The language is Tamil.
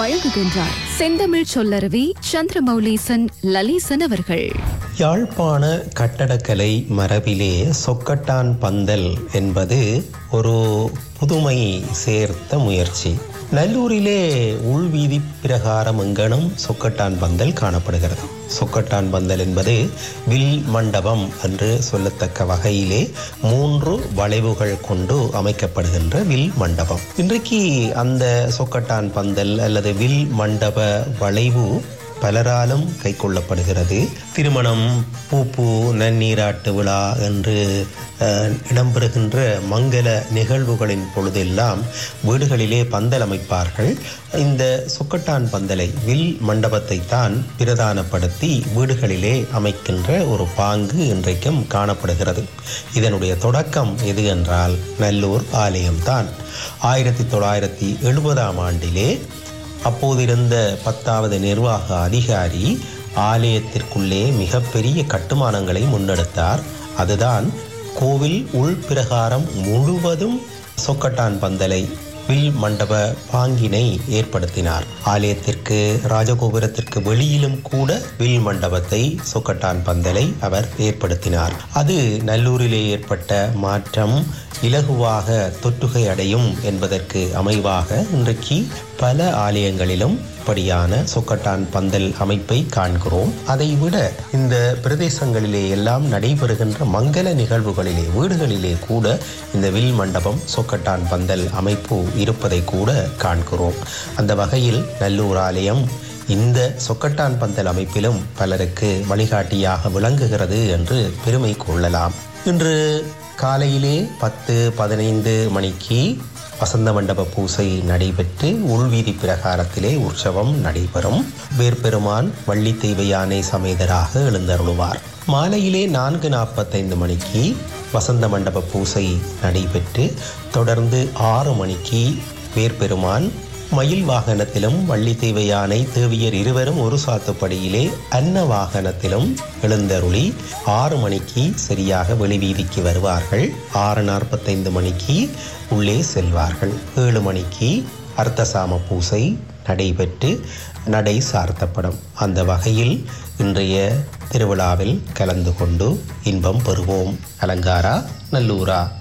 வழங்குகின்றார் செந்தமிழ் சொல்லருவி சந்திரமௌலீசன் லலீசன் அவர்கள் யாழ்ப்பாண கட்டடக்கலை மரபிலே சொக்கட்டான் பந்தல் என்பது ஒரு புதுமை சேர்த்த முயற்சி நல்லூரிலே உள்வீதி பிரகாரம் எங்கனும் சொக்கட்டான் பந்தல் காணப்படுகிறது சொக்கட்டான் பந்தல் என்பது வில் மண்டபம் என்று சொல்லத்தக்க வகையிலே மூன்று வளைவுகள் கொண்டு அமைக்கப்படுகின்ற வில் மண்டபம் இன்றைக்கு அந்த சொக்கட்டான் பந்தல் அல்லது வில் மண்டப வளைவு பலராலும் கைக்கொள்ளப்படுகிறது திருமணம் பூப்பு நன்னீராட்டு விழா என்று அஹ், இடம்பெறுகின்ற மங்கள நிகழ்வுகளின் பொழுதெல்லாம் வீடுகளிலே பந்தல் அமைப்பார்கள் இந்த சொக்கட்டான் பந்தலை வில் மண்டபத்தை தான் பிரதானப்படுத்தி வீடுகளிலே அமைக்கின்ற ஒரு பாங்கு இன்றைக்கும் காணப்படுகிறது இதனுடைய தொடக்கம் எது என்றால் நல்லூர் ஆலயம்தான் ஆயிரத்தி தொள்ளாயிரத்தி எழுபதாம் ஆண்டிலே அப்போதிருந்த பத்தாவது நிர்வாக அதிகாரி ஆலயத்திற்குள்ளே மிகப்பெரிய கட்டுமானங்களை முன்னெடுத்தார் அதுதான் கோவில் உள்பிரகாரம் முழுவதும் சொக்கட்டான் பந்தலை வில் மண்டப பாங்கினை ஏற்படுத்தினார் ஆலயத்திற்கு ராஜகோபுரத்திற்கு வெளியிலும் கூட வில் மண்டபத்தை சொக்கட்டான் பந்தலை அவர் ஏற்படுத்தினார் அது நல்லூரிலே ஏற்பட்ட மாற்றம் இலகுவாக தொற்றுகை அடையும் என்பதற்கு அமைவாக இன்றைக்கு பல ஆலயங்களிலும் இப்படியான சொக்கட்டான் பந்தல் அமைப்பை காண்கிறோம் அதைவிட இந்த பிரதேசங்களிலே எல்லாம் நடைபெறுகின்ற மங்கள நிகழ்வுகளிலே வீடுகளிலே கூட இந்த வில் மண்டபம் சொக்கட்டான் பந்தல் அமைப்பு இருப்பதை கூட காண்கிறோம் அந்த வகையில் நல்லூர் ஆலயம் இந்த சொக்கட்டான் பந்தல் அமைப்பிலும் பலருக்கு வழிகாட்டியாக விளங்குகிறது என்று பெருமை கொள்ளலாம் இன்று காலையிலே பத்து பதினைந்து மணிக்கு வசந்த மண்டப பூசை நடைபெற்று உள்வீதி பிரகாரத்திலே உற்சவம் நடைபெறும் வேர்பெருமான் வள்ளி தெய்வ யானை சமேதராக எழுந்தருளுவார் மாலையிலே நான்கு நாற்பத்தைந்து மணிக்கு வசந்த மண்டப பூசை நடைபெற்று தொடர்ந்து ஆறு மணிக்கு வேர்பெருமான் மயில் வாகனத்திலும் வள்ளி தெய்வ யானை தேவியர் இருவரும் ஒரு சாத்துப்படியிலே அன்ன வாகனத்திலும் எழுந்தருளி ஆறு மணிக்கு சரியாக வெளிவீதிக்கு வருவார்கள் ஆறு நாற்பத்தைந்து மணிக்கு உள்ளே செல்வார்கள் ஏழு மணிக்கு அர்த்தசாம பூசை நடைபெற்று நடை சார்த்தப்படும் அந்த வகையில் இன்றைய திருவிழாவில் கலந்து கொண்டு இன்பம் பெறுவோம் அலங்காரா நல்லூரா